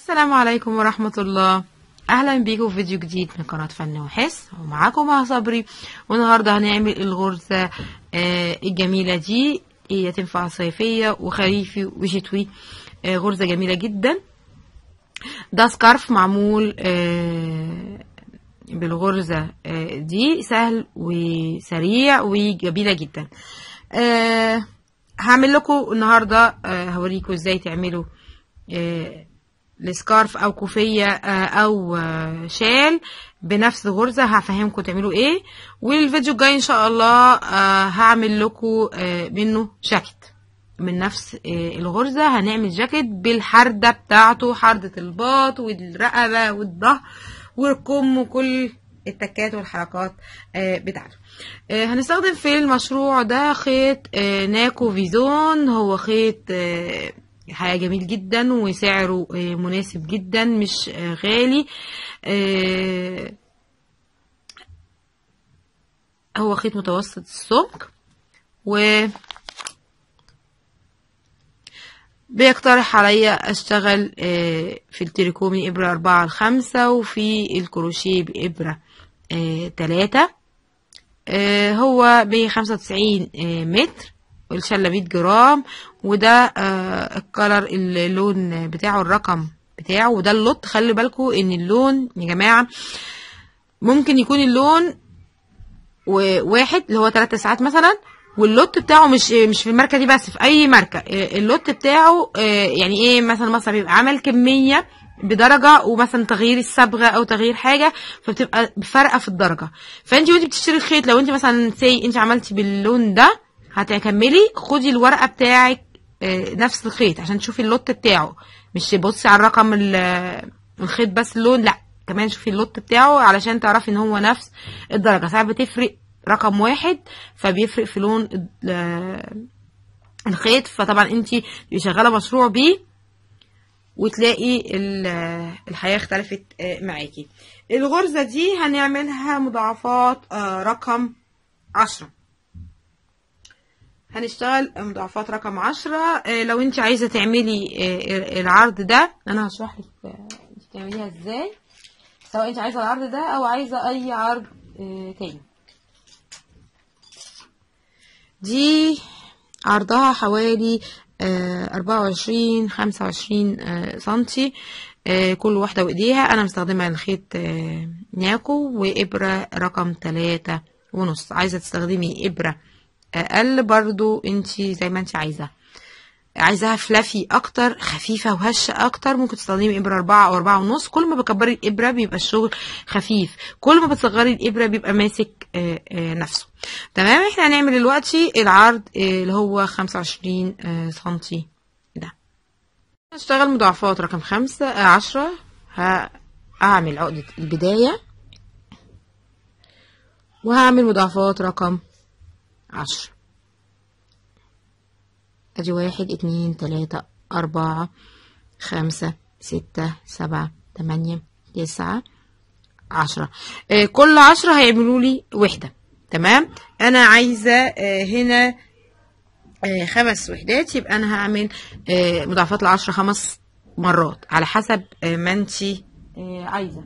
السلام عليكم ورحمة الله أهلا بيكم في فيديو جديد من قناة فن وحس ومعاكم مها صبري والنهاردة هنعمل الغرزة آه، الجميلة دي هي تنفع صيفية وخريفي وشتوي آه، غرزة جميلة جدا ده سكارف معمول آه، بالغرزة آه، دي سهل وسريع وجميلة جدا آه، هعمل لكم النهاردة آه، هوريكم ازاي تعملوا آه، السكارف او كوفية آه، او آه، شال بنفس الغرزة هفهمكم تعملوا ايه والفيديو الجاي ان شاء الله آه، هعمل لكم آه، منه جاكيت من نفس آه، الغرزة هنعمل جاكيت بالحردة بتاعته حردة الباط والرقبة والظهر والكم وكل التكات والحركات آه، بتاعته آه، هنستخدم في المشروع ده خيط آه، ناكو فيزون هو خيط آه، حقيقة جميل جدا وسعره آه، مناسب جدا مش آه، غالي آه، هو خيط متوسط السمك و بيقترح عليا اشتغل آه، في التريكو من ابرة اربعة لخمسة وفي الكروشيه بابرة آه، تلاتة آه، هو بخمسة وتسعين متر والشلة مية جرام وده آه، الكلر اللون بتاعه الرقم بتاعه وده اللوت خلي بالكم ان اللون يا جماعة ممكن يكون اللون و- واحد اللي هو ثلاث ساعات مثلا واللوت بتاعه مش مش في الماركه دي بس في اي ماركه آه، اللوت بتاعه آه، يعني ايه مثلا مصنع بيبقى عمل كميه بدرجه ومثلا تغيير الصبغه او تغيير حاجه فبتبقى فارقه في الدرجه فانت وانت بتشتري الخيط لو انت مثلا سي انت عملتي باللون ده هتكملي خدي الورقه بتاعك آه، نفس الخيط عشان تشوفي اللوت بتاعه مش تبصي على الرقم ال- الخيط بس اللون لا كمان شوفي اللوت بتاعه علشان تعرفي ان هو نفس الدرجه ساعات بتفرق رقم واحد فبيفرق في لون ال- الخيط فطبعا انت شغاله مشروع بيه وتلاقي ال- الحياه اختلفت آه، معاكي الغرزه دي هنعملها مضاعفات آه، رقم عشرة هنشتغل مضاعفات رقم عشرة آه، لو انت عايزة تعملي آه، العرض ده انا هشرح لك آه، انت تعمليها ازاي سواء انت عايزة العرض ده او عايزة اي عرض آه، تاني دي عرضها حوالي أربعة وعشرين خمسة وعشرين سنتي آه، كل واحدة وإيديها أنا مستخدمة الخيط آه، ناكو وإبرة رقم تلاتة ونص عايزة تستخدمي إبرة أقل برضو انتي زي ما انتي عايزة عايزاها فلافي اكتر خفيفة وهشة اكتر ممكن تستخدمي ابرة اربعة او اربعة ونص كل ما بكبري الابرة بيبقى الشغل خفيف كل ما بتصغري الابرة بيبقى ماسك آه، آه، نفسه تمام احنا هنعمل دلوقتي العرض آه، اللي هو خمسة وعشرين سنتي ده هشتغل مضاعفات رقم خمسة آه، عشرة هعمل عقدة البداية وهعمل مضاعفات رقم عشرة ادي واحد اتنين تلاتة اربعة خمسة ستة سبعة تمانية تسعة عشرة آه كل عشرة هيعملوا لي وحدة تمام انا عايزة آه هنا آه خمس وحدات يبقى انا هعمل آه مضاعفات العشرة خمس مرات على حسب آه ما انتي آه عايزة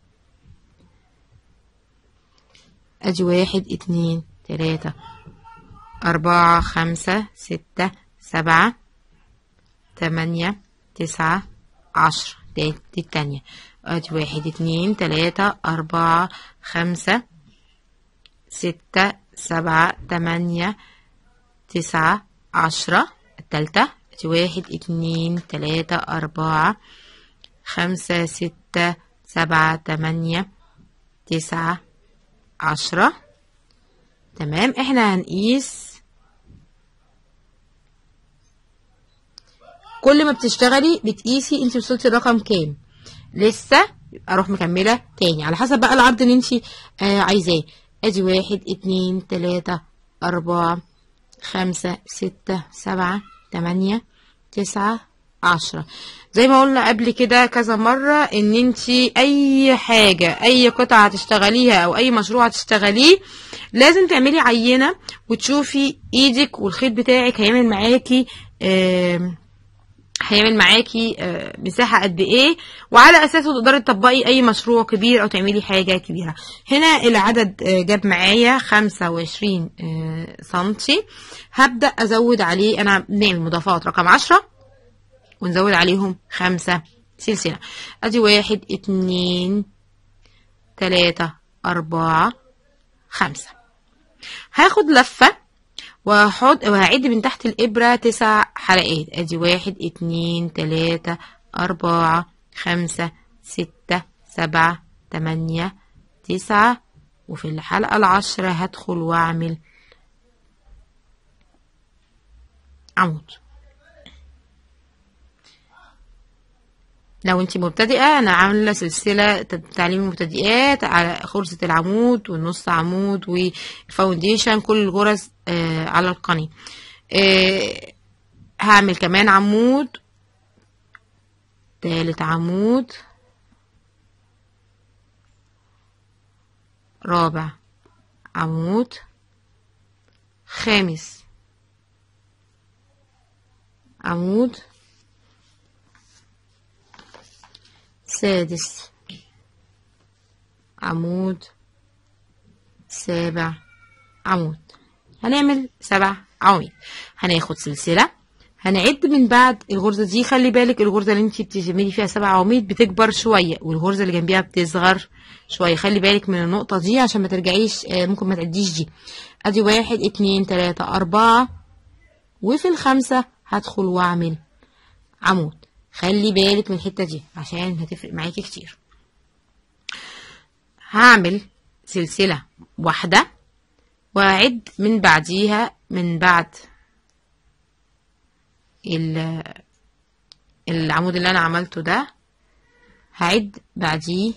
ادي واحد اتنين تلاتة أربعة خمسة ستة سبعة تمانية تسعة عشرة دي, دي التانية ادي واحد اتنين تلاتة أربعة خمسة ستة سبعة تمانية تسعة عشرة التالتة ادي واحد اتنين تلاتة أربعة خمسة ستة سبعة تمانية تسعة عشرة تمام احنا هنقيس كل ما بتشتغلي بتقيسي انت وصلتي الرقم كام لسه اروح مكمله تاني على حسب بقى العرض اللي انت آه عايزاه ادي واحد اتنين تلاتة اربعة خمسة ستة سبعة تمانية تسعة عشرة زي ما قلنا قبل كده كذا مرة ان انت اي حاجة اي قطعة هتشتغليها او اي مشروع هتشتغليه لازم تعملي عينة وتشوفي ايدك والخيط بتاعك هيعمل معاكي آم، هيعمل معاكي آه، مساحة قد ايه وعلى اساسه تقدري تطبقي اي مشروع كبير او تعملي حاجة كبيرة هنا العدد آه، جاب معايا خمسة وعشرين سنتي هبدأ ازود عليه انا بنعمل مضافات رقم عشرة ونزود عليهم خمسة سلسلة ادي واحد اتنين تلاتة اربعة خمسة هاخد لفة وهحط وهعد من تحت الإبرة تسع حلقات أدي واحد اتنين تلاتة أربعة خمسة ستة سبعة تمانية تسعة وفي الحلقة العشرة هدخل وأعمل عمود لو انت مبتدئة انا عاملة سلسلة تعليم المبتدئات على غرزة العمود والنص عمود والفاونديشن كل الغرز آه على القناة آه هعمل كمان عمود تالت عمود رابع عمود خامس عمود سادس عمود سابع عمود هنعمل سبع عواميد هناخد سلسلة هنعد من بعد الغرزة دي خلي بالك الغرزة اللي انت بتعملي فيها سبع عواميد بتكبر شوية والغرزة اللي جنبيها بتصغر شوية خلي بالك من النقطة دي عشان ما ترجعيش آه، ممكن ما تعديش دي ادي واحد اتنين تلاتة اربعة وفي الخمسة هدخل واعمل عمود خلي بالك من الحتة دي عشان هتفرق معاكي كتير هعمل سلسلة واحدة وأعد من بعديها من بعد العمود اللي أنا عملته ده هعد بعديه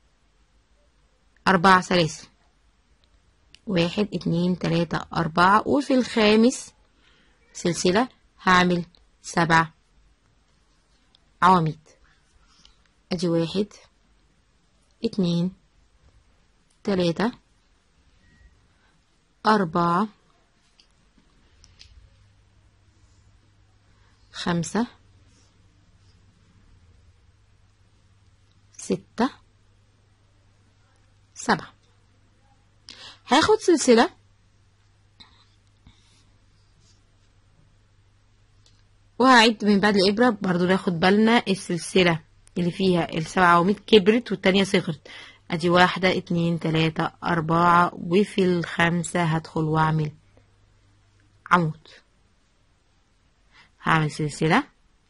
أربع سلاسل واحد اتنين تلاتة أربعة وفي الخامس سلسلة هعمل سبع عواميد ادي واحد اتنين تلاتة أربعة خمسة ستة سبعة هاخد سلسلة وهعد من بعد الإبرة برضو ناخد بالنا السلسلة اللي فيها السبعة عواميد كبرت والتانية صغرت ادي واحدة اتنين تلاتة اربعة وفي الخامسة هدخل واعمل عمود هعمل سلسلة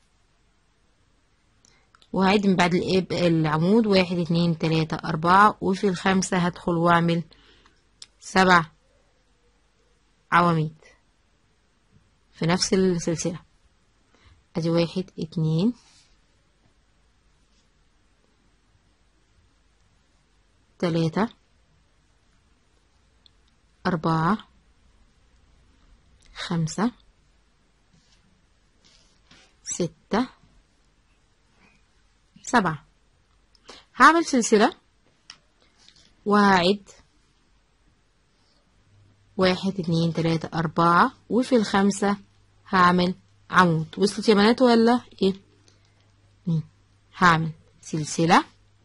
وهعد من بعد الإب العمود واحد اتنين تلاتة اربعة وفي الخامسة هدخل واعمل سبع عواميد في نفس السلسلة ادي واحد اتنين تلاتة أربعة خمسة ستة سبعة هعمل سلسلة وهعد واحد اتنين تلاتة أربعة وفي الخمسة هعمل عمود وصلت يا بنات ولا ايه هعمل سلسلة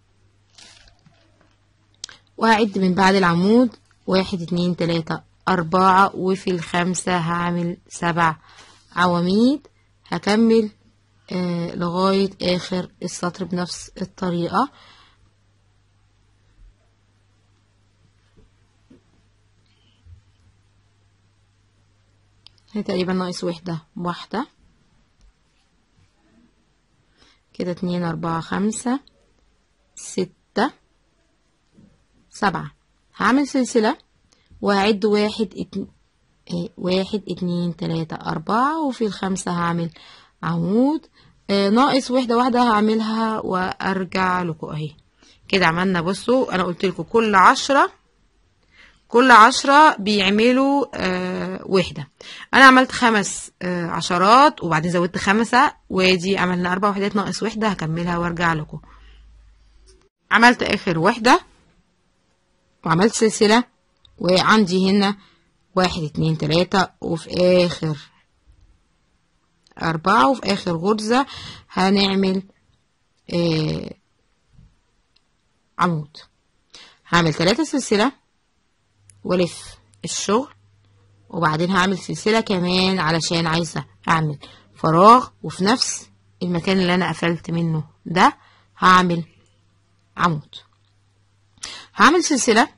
وهعد من بعد العمود واحد اتنين تلاتة أربعة وفي الخامسة هعمل سبع عواميد هكمل آه لغاية آخر السطر بنفس الطريقة هي تقريبا ناقص وحدة واحدة كده اتنين اربعة خمسة ستة سبعة هعمل سلسلة وهعد واحد اتنين ايه واحد اتنين تلاتة اربعة وفي الخمسة هعمل عمود اه ناقص وحدة واحدة هعملها وارجع لكم اهي كده عملنا بصوا انا قلت لكم كل عشرة كل عشرة بيعملوا آه وحدة أنا عملت خمس آه عشرات وبعدين زودت خمسة ودي عملنا أربع وحدات ناقص وحدة هكملها وارجع لكم عملت آخر وحدة وعملت سلسلة وعندي هنا واحد اتنين تلاتة وفي آخر أربعة وفي آخر غرزة هنعمل آه عمود هعمل تلاتة سلسلة والف الشغل وبعدين هعمل سلسلة كمان علشان عايزة اعمل فراغ وفي نفس المكان اللي انا قفلت منه ده هعمل عمود هعمل سلسلة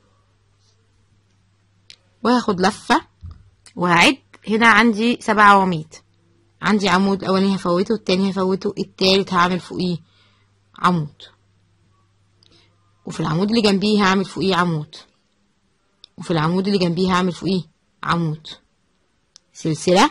وهاخد لفة وهعد هنا عندي سبع عواميد عندي عمود الاولاني هفوته التاني هفوته التالت هعمل فوقيه عمود وفي العمود اللي جنبيه هعمل فوقيه عمود وفي العمود اللي جنبيه هعمل فوقيه عمود سلسلة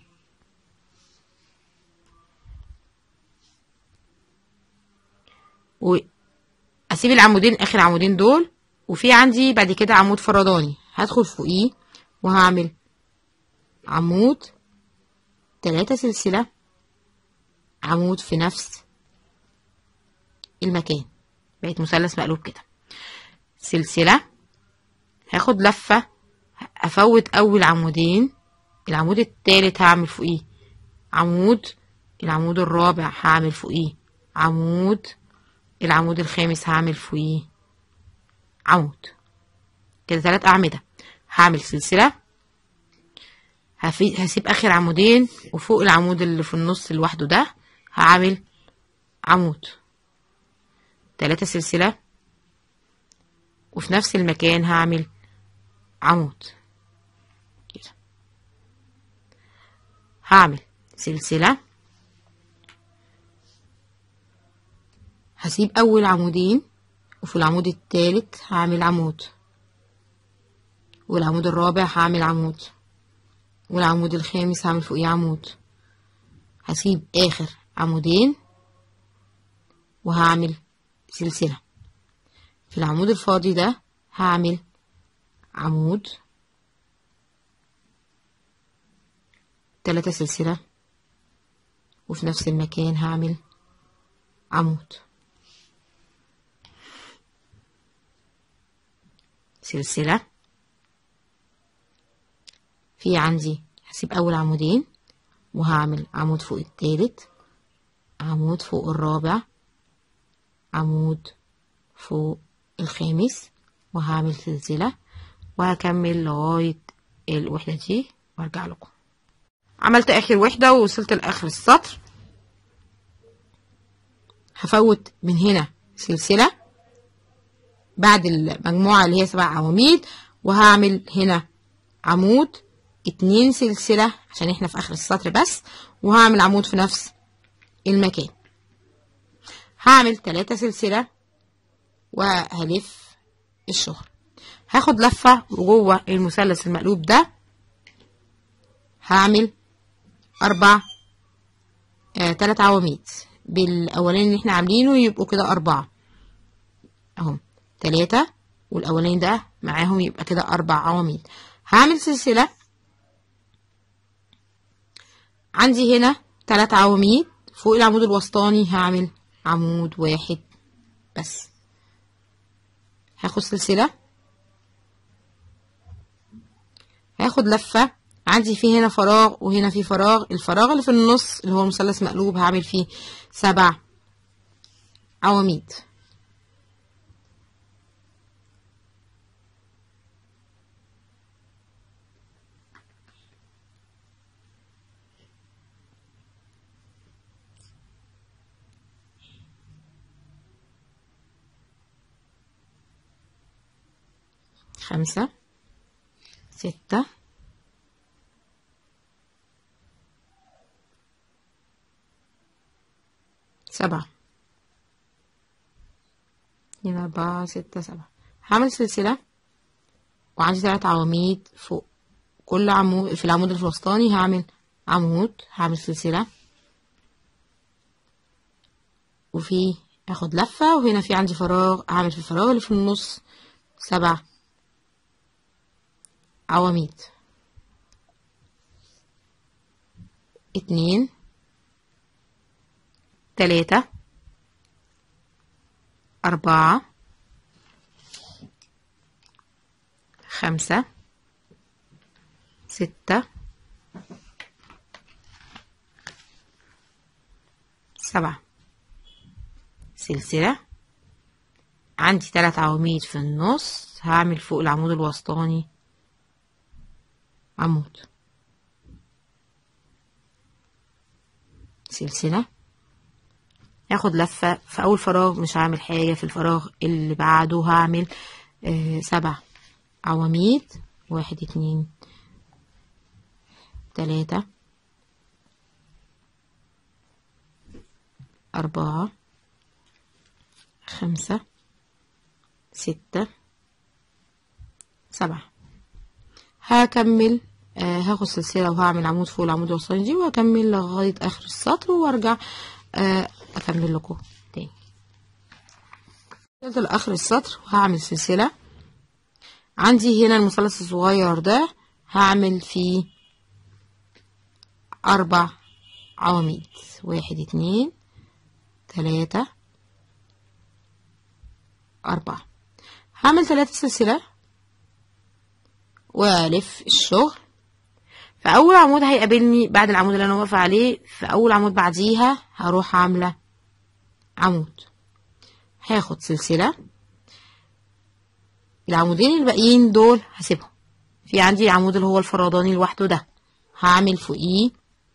واسيب العمودين اخر عمودين دول وفي عندي بعد كده عمود فرداني هدخل فوقيه وهعمل عمود تلاتة سلسلة عمود في نفس المكان بقت مثلث مقلوب كده سلسلة هاخد لفة افوت اول عمودين العمود التالت هعمل فوقيه عمود العمود الرابع هعمل فوقيه عمود العمود الخامس هعمل فوقيه عمود كده تلات اعمدة هعمل سلسلة هسيب اخر عمودين وفوق العمود اللي في النص لوحده ده هعمل عمود تلاتة سلسلة وفي نفس المكان هعمل عمود كده هعمل سلسلة هسيب اول عمودين وفي العمود التالت هعمل عمود والعمود الرابع هعمل عمود والعمود الخامس هعمل فوقيه عمود هسيب اخر عمودين وهعمل سلسلة في العمود الفاضي ده هعمل عمود تلاتة سلسلة وفي نفس المكان هعمل عمود سلسلة في عندي هسيب أول عمودين وهعمل عمود فوق التالت عمود فوق الرابع عمود فوق الخامس وهعمل سلسلة وهكمل لغاية الوحدة دي وارجع لكم عملت اخر وحدة ووصلت لاخر السطر هفوت من هنا سلسلة بعد المجموعة اللي هي سبع عواميد وهعمل هنا عمود اتنين سلسلة عشان احنا في اخر السطر بس وهعمل عمود في نفس المكان هعمل تلاتة سلسلة وهلف الشغل هاخد لفة وجوه المثلث المقلوب ده هعمل اربع آه تلات عواميد بالاولاني اللي احنا عاملينه يبقوا كده اربعة اهم تلاتة والاولاني ده معاهم يبقى كده اربع عواميد هعمل سلسلة عندي هنا تلات عواميد فوق العمود الوسطاني هعمل عمود واحد بس هاخد سلسلة هاخد لفة عندي فيه هنا فراغ وهنا في فراغ الفراغ اللي في النص اللي هو مثلث مقلوب هعمل فيه سبع عواميد خمسة ستة سبعة اتنين أربعة ستة سبعة هعمل سلسلة وعندي تلات عواميد فوق كل عمود في العمود الوسطاني هعمل عمود هعمل سلسلة وفي اخد لفة وهنا في عندي فراغ هعمل في الفراغ اللي في النص سبع عواميد اتنين تلاتة أربعة خمسة ستة سبعة سلسلة عندي تلات عواميد في النص هعمل فوق العمود الوسطاني عمود سلسلة هاخد لفة في أول فراغ مش هعمل حاجة في الفراغ اللي بعده هعمل آه سبع عواميد واحد اتنين تلاتة أربعة خمسة ستة سبعة هكمل آه هاخد سلسلة وهعمل عمود فوق العمود الوسطاني دي وهكمل لغاية آخر السطر وارجع آه أكمل لكم تاني وصلت لآخر السطر وهعمل سلسلة عندي هنا المثلث الصغير ده هعمل فيه أربع عواميد واحد اتنين تلاتة أربعة هعمل تلاتة سلسلة وألف الشغل فأول عمود هيقابلني بعد العمود اللي أنا واقفة عليه في أول عمود بعديها هروح عاملة عمود هاخد سلسلة العمودين الباقيين دول هسيبهم في عندي العمود اللي هو الفرداني لوحده ده هعمل فوقيه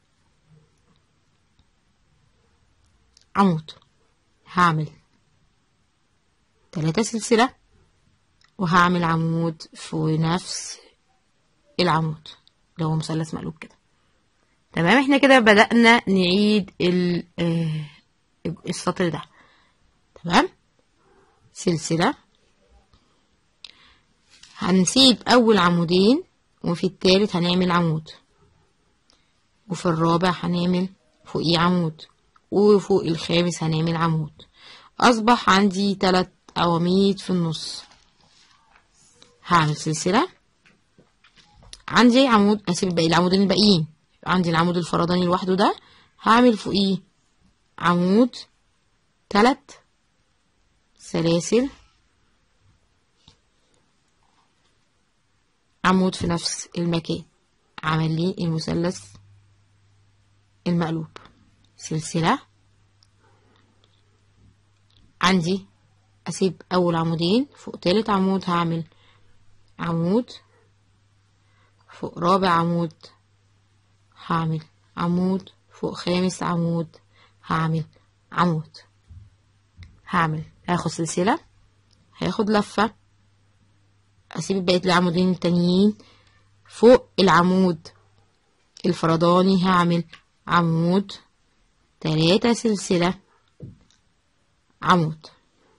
عمود هعمل تلاتة سلسلة وهعمل عمود في نفس العمود اللي هو مثلث مقلوب كده تمام احنا كده بدأنا نعيد السطر ده تمام سلسلة هنسيب أول عمودين وفي التالت هنعمل عمود وفي الرابع هنعمل فوقيه عمود وفوق الخامس هنعمل عمود أصبح عندي تلات عواميد في النص هعمل سلسلة عندي عمود أسيب باقي العمودين الباقيين عندي العمود الفرداني لوحده ده هعمل فوقيه عمود تلات سلاسل عمود في نفس المكان عمل لي المثلث المقلوب سلسلة عندي أسيب أول عمودين فوق تالت عمود هعمل عمود فوق رابع عمود هعمل عمود فوق خامس عمود هعمل عمود هعمل هاخد سلسلة هاخد لفة أسيب بقية العمودين التانيين فوق العمود الفرداني هعمل عمود تلاتة سلسلة عمود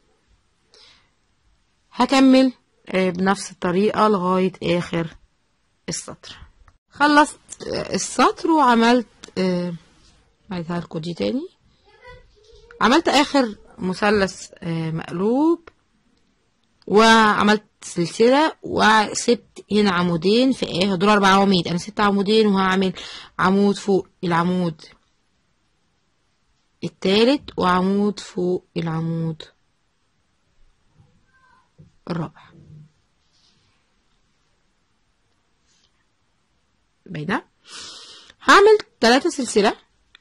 هكمل بنفس الطريقة لغاية آخر السطر خلصت السطر وعملت بعدها لكم دي تاني عملت آخر مثلث مقلوب وعملت سلسلة وسبت هنا عمودين في ايه دول اربع عواميد انا سبت عمودين وهعمل عمود فوق العمود التالت وعمود فوق العمود الرابع باينة هعمل تلاتة سلسلة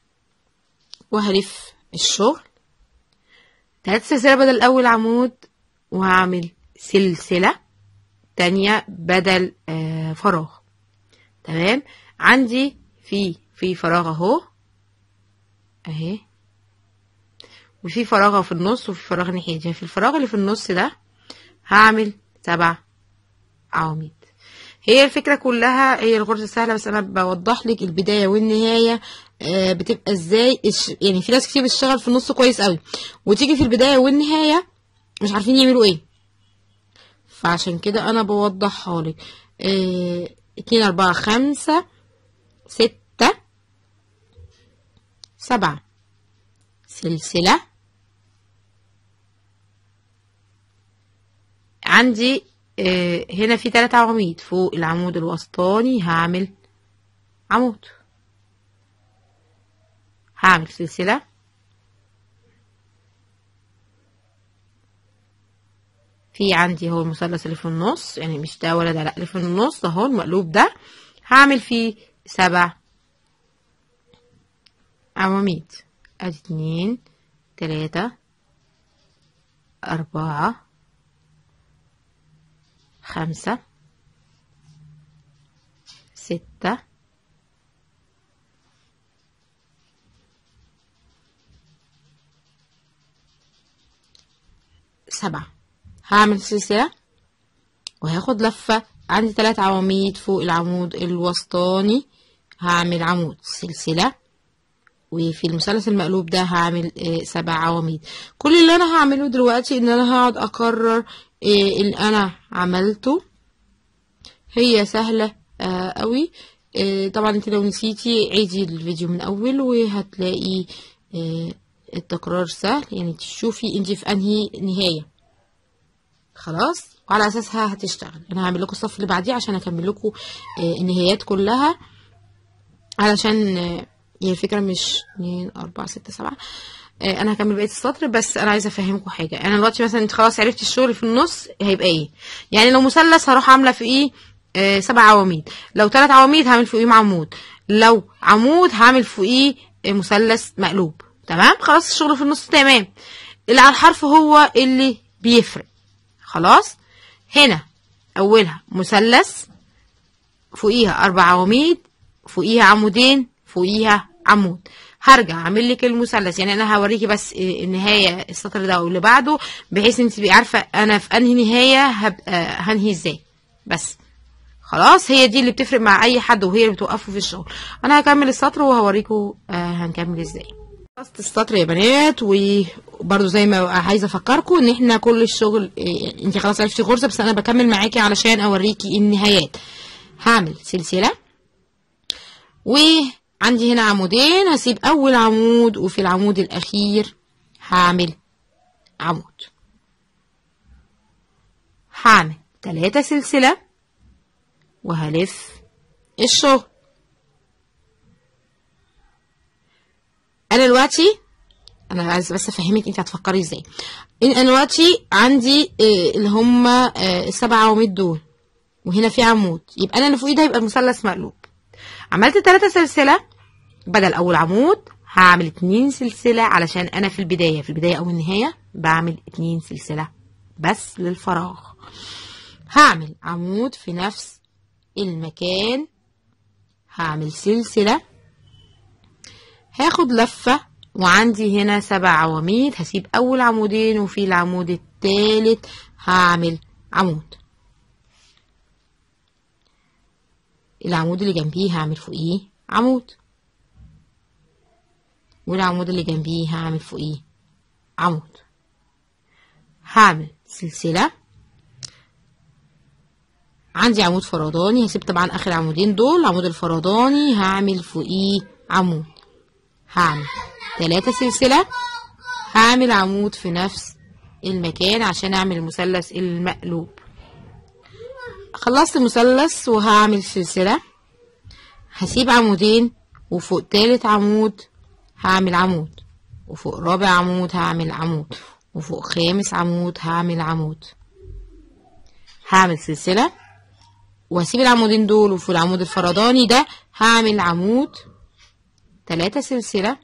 وهلف الشغل تلاتة سلسلة بدل اول عمود وهعمل سلسلة تانية بدل آه فراغ تمام عندي في في فراغ اهو اهي وفي فراغ في النص وفي فراغ ناحيتين في الفراغ اللي في النص ده هعمل سبع عواميد هي الفكرة كلها هي الغرزة سهلة بس أنا بوضح لك البداية والنهاية آه بتبقى ازاي يعني في ناس كتير بتشتغل في النص كويس قوي وتيجي في البداية والنهاية مش عارفين يعملوا ايه فعشان كده انا بوضحها لك اه اتنين اربعة خمسة ستة سبعة سلسلة عندي اه هنا في تلات عواميد فوق العمود الوسطاني هعمل عمود هعمل سلسلة في عندي هو المثلث اللي في النص يعني مش ده ولا ده لا اللي في النص اهو المقلوب ده هعمل فيه سبع عواميد ادي اتنين تلاتة أربعة خمسة ستة سبعة هعمل سلسلة وهاخد لفة عندي تلات عواميد فوق العمود الوسطاني هعمل عمود سلسلة وفي المثلث المقلوب ده هعمل آه سبع عواميد كل اللي انا هعمله دلوقتي ان انا هقعد اكرر آه اللي انا عملته هي سهلة آه قوي آه طبعا انت لو نسيتي عيدي الفيديو من اول وهتلاقي آه التكرار سهل يعني تشوفي انت في انهي نهاية خلاص وعلى اساسها هتشتغل انا هعمل لكم الصف اللي بعديه عشان اكمل لكم آه النهايات كلها علشان آه هي الفكرة مش اتنين أربعة ستة سبعة آه أنا هكمل بقية السطر بس أنا عايزة أفهمكم حاجة أنا دلوقتي مثلا أنت خلاص عرفتي الشغل في النص هيبقى إيه يعني لو مثلث هروح عاملة فوقيه آه سبع عواميد لو تلات عواميد هعمل فوقيهم عمود لو عمود هعمل فوقيه آه مثلث مقلوب تمام خلاص الشغل في النص تمام اللي على الحرف هو اللي بيفرق خلاص هنا أولها مثلث فوقيها أربع عواميد فوقيها عمودين فوقيها عمود هرجع اعمل لك المثلث يعني انا هوريكي بس النهايه السطر ده واللي بعده بحيث انت تبقي عارفه انا في انهي نهايه هبقى هنهي ازاي بس خلاص هي دي اللي بتفرق مع اي حد وهي اللي بتوقفه في الشغل انا هكمل السطر وهوريكم آه هنكمل ازاي خلصت السطر يا بنات وبرده زي ما عايزه افكركم ان احنا كل الشغل إيه انت خلاص عرفتي غرزه بس انا بكمل معاكي علشان اوريكي النهايات هعمل سلسله وعندي هنا عمودين هسيب اول عمود وفي العمود الاخير هعمل عمود هعمل تلاتة سلسلة وهلف الشغل انا دلوقتي انا عايز بس افهمك انت هتفكري ازاي انا دلوقتي عندي اللي هما السبع عواميد دول وهنا في عمود يبقى انا اللي فوقيه ده يبقى مثلث مقلوب عملت تلاتة سلسلة بدل أول عمود هعمل اتنين سلسلة علشان أنا في البداية في البداية أو النهاية بعمل اتنين سلسلة بس للفراغ هعمل عمود في نفس المكان هعمل سلسلة هاخد لفة وعندي هنا سبع عواميد هسيب أول عمودين وفي العمود التالت هعمل عمود العمود اللي جنبيه هعمل فوقيه عمود والعمود اللي جنبيه هعمل فوقيه عمود هعمل سلسلة عندي عمود فرداني هسيب طبعا اخر عمودين دول العمود الفرداني هعمل فوقيه عمود هعمل تلاتة سلسلة هعمل عمود في نفس المكان عشان اعمل المثلث المقلوب خلصت المثلث وهعمل سلسلة هسيب عمودين وفوق تالت عمود هعمل عمود وفوق رابع عمود هعمل عمود وفوق خامس عمود هعمل عمود هعمل سلسلة وهسيب العمودين دول وفوق العمود الفرداني ده هعمل عمود تلاتة سلسلة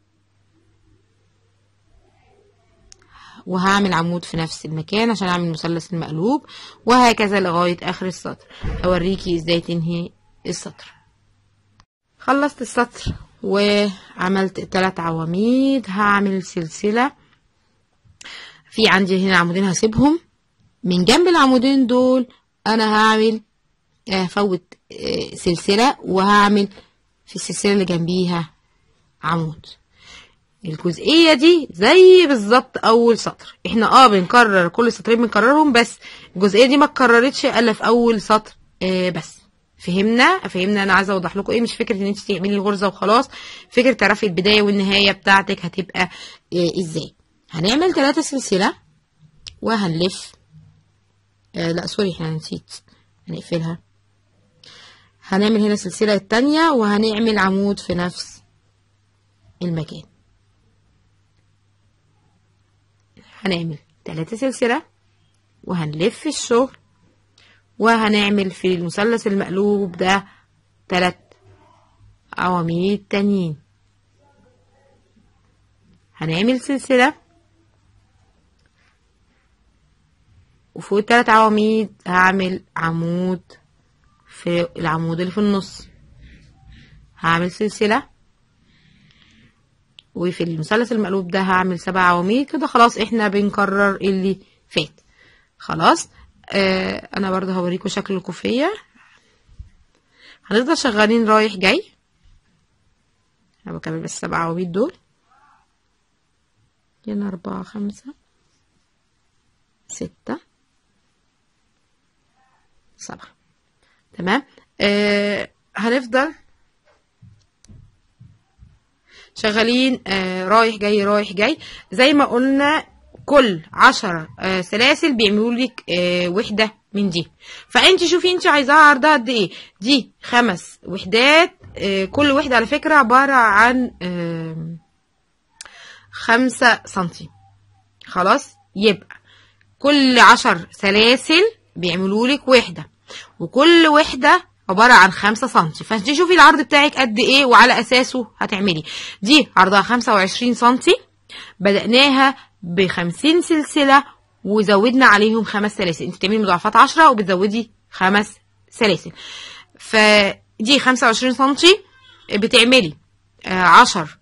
وهعمل عمود في نفس المكان عشان اعمل مثلث المقلوب وهكذا لغاية اخر السطر هوريكي ازاي تنهي السطر خلصت السطر وعملت تلات عواميد هعمل سلسلة في عندي هنا عمودين هسيبهم من جنب العمودين دول انا هعمل هفوت سلسلة وهعمل في السلسلة اللي جنبيها عمود الجزئية دي زي بالظبط أول سطر احنا اه بنكرر كل سطرين بنكررهم بس الجزئية دي ما اتكررتش إلا في أول سطر آه بس فهمنا فهمنا انا عايزه اوضح لكم ايه مش فكره ان انت تعملي الغرزه وخلاص فكره تعرفي البدايه والنهايه بتاعتك هتبقى إيه ازاي هنعمل ثلاثة سلسله وهنلف آه لا سوري احنا نسيت هنقفلها هنعمل هنا السلسله التانية وهنعمل عمود في نفس المكان هنعمل ثلاثة سلسله وهنلف الشغل وهنعمل في المثلث المقلوب ده تلات عواميد تانيين هنعمل سلسلة وفوق التلات عواميد هعمل عمود في العمود اللي في النص هعمل سلسلة وفي المثلث المقلوب ده هعمل سبع عواميد كده خلاص احنا بنكرر اللي فات خلاص آه انا برضه هوريكم شكل الكوفية هنفضل شغالين رايح جاي انا بكمل بس السبع عواميد دول هنا أربعة خمسة ستة سبعة تمام آه هنفضل شغالين آه رايح جاي رايح جاي زي ما قلنا كل عشرة آه سلاسل بيعملوا لك آه وحدة من دي فانت شوفي انت عايزاها عرضها قد ايه دي خمس وحدات آه كل وحدة على فكرة عبارة عن آه خمسة سنتي خلاص يبقى كل عشر سلاسل بيعملوا لك وحدة وكل وحدة عبارة عن خمسة سنتي فانت شوفي العرض بتاعك قد ايه وعلى اساسه هتعملي دي عرضها خمسة وعشرين سنتي بدأناها بخمسين سلسلة وزودنا عليهم خمس سلاسل انت بتعملي مضاعفات عشرة وبتزودي خمس سلاسل فدي خمسة وعشرين سنتي بتعملي عشر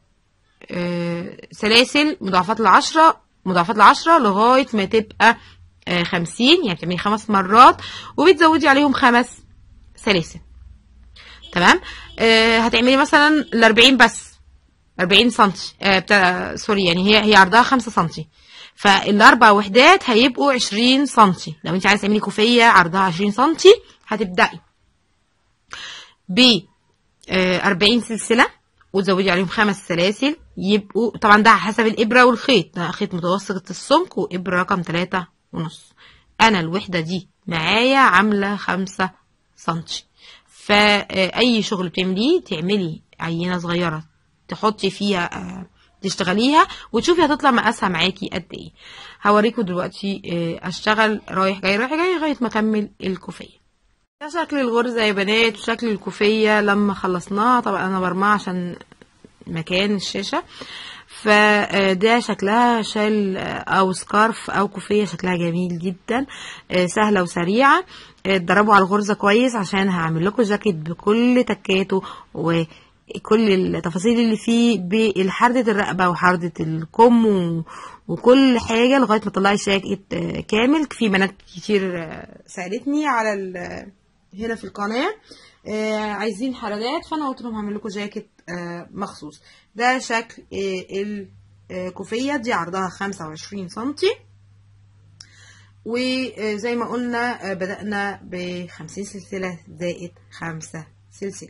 سلاسل مضاعفات العشرة مضاعفات العشرة لغاية ما تبقى خمسين يعني بتعملي خمس مرات وبتزودي عليهم خمس سلاسل تمام آه هتعملي مثلا الأربعين بس أربعين سنتي آه بتاع سوري يعني هي هي عرضها خمسة سنتي فالأربع وحدات هيبقوا عشرين سنتي لو انت عايزة تعملي كوفية عرضها عشرين سنتي هتبدأي ب أربعين سلسلة وتزودي عليهم خمس سلاسل يبقوا طبعا ده حسب الإبرة والخيط ده خيط متوسط السمك وإبرة رقم تلاتة ونص أنا الوحدة دي معايا عاملة خمسة سنتي فأي شغل بتعمليه تعملي عينة صغيرة تحطي فيها تشتغليها وتشوفي هتطلع مقاسها معاكي قد ايه هوريكم دلوقتي اشتغل رايح جاي رايح جاي لغايه ما اكمل الكوفيه ده شكل الغرزه يا بنات وشكل الكوفيه لما خلصناها طبعا انا برمعها عشان مكان الشاشه فده شكلها شال او سكارف او كوفيه شكلها جميل جدا سهله وسريعه اتدربوا على الغرزه كويس عشان هعمل لكم جاكيت بكل تكاته وكل التفاصيل اللي فيه بحردة الرقبه وحردة الكم وكل حاجه لغايه ما تطلعي جاكيت كامل في بنات كتير سالتني على هنا في القناه عايزين حردات فانا قلت لهم هعمل لكم جاكيت مخصوص ده شكل الكوفية دي عرضها خمسة وعشرين سنتي وزي ما قلنا بدأنا بخمسين سلسلة زائد خمسة سلسلة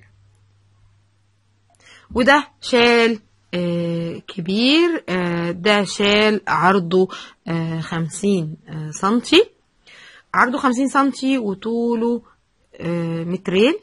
وده شال كبير ده شال عرضه خمسين سنتي عرضه خمسين سنتي وطوله مترين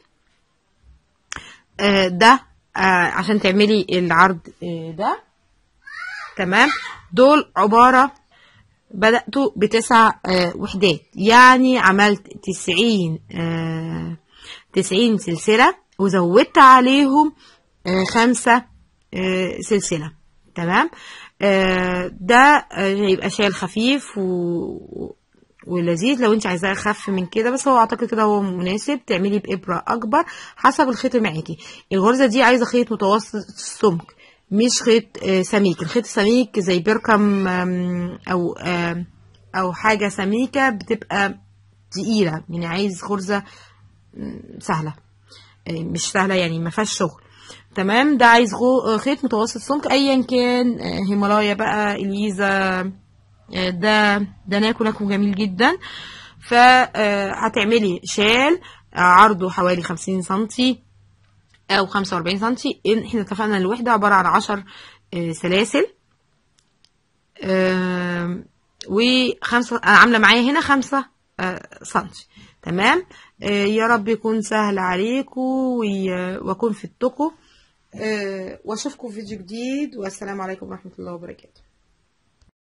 ده آه عشان تعملي العرض آه ده تمام دول عبارة بدأتوا بتسع آه وحدات يعني عملت تسعين تسعين سلسلة وزودت عليهم خمسة سلسلة تمام ده هيبقى شال خفيف و ولذيذ لو انت عايزاه اخف من كده بس هو اعتقد كده هو مناسب تعملي بابره اكبر حسب الخيط اللي معاكي الغرزه دي عايزه خيط متوسط السمك مش خيط سميك الخيط السميك زي بيركم او او حاجه سميكه بتبقى تقيله يعني عايز غرزه سهله مش سهله يعني ما فيهاش شغل تمام ده عايز خيط متوسط سمك ايا كان هيمالايا بقى اليزا ده ده ناكو ناكو جميل جدا فهتعملي شال عرضه حوالي خمسين سنتي او خمسة واربعين سنتي احنا اتفقنا الوحدة عبارة عن عشر سلاسل وخمسة انا عاملة معايا هنا خمسة سنتي تمام يا رب يكون سهل عليكم واكون فدتكم واشوفكم في فيديو جديد والسلام عليكم ورحمة الله وبركاته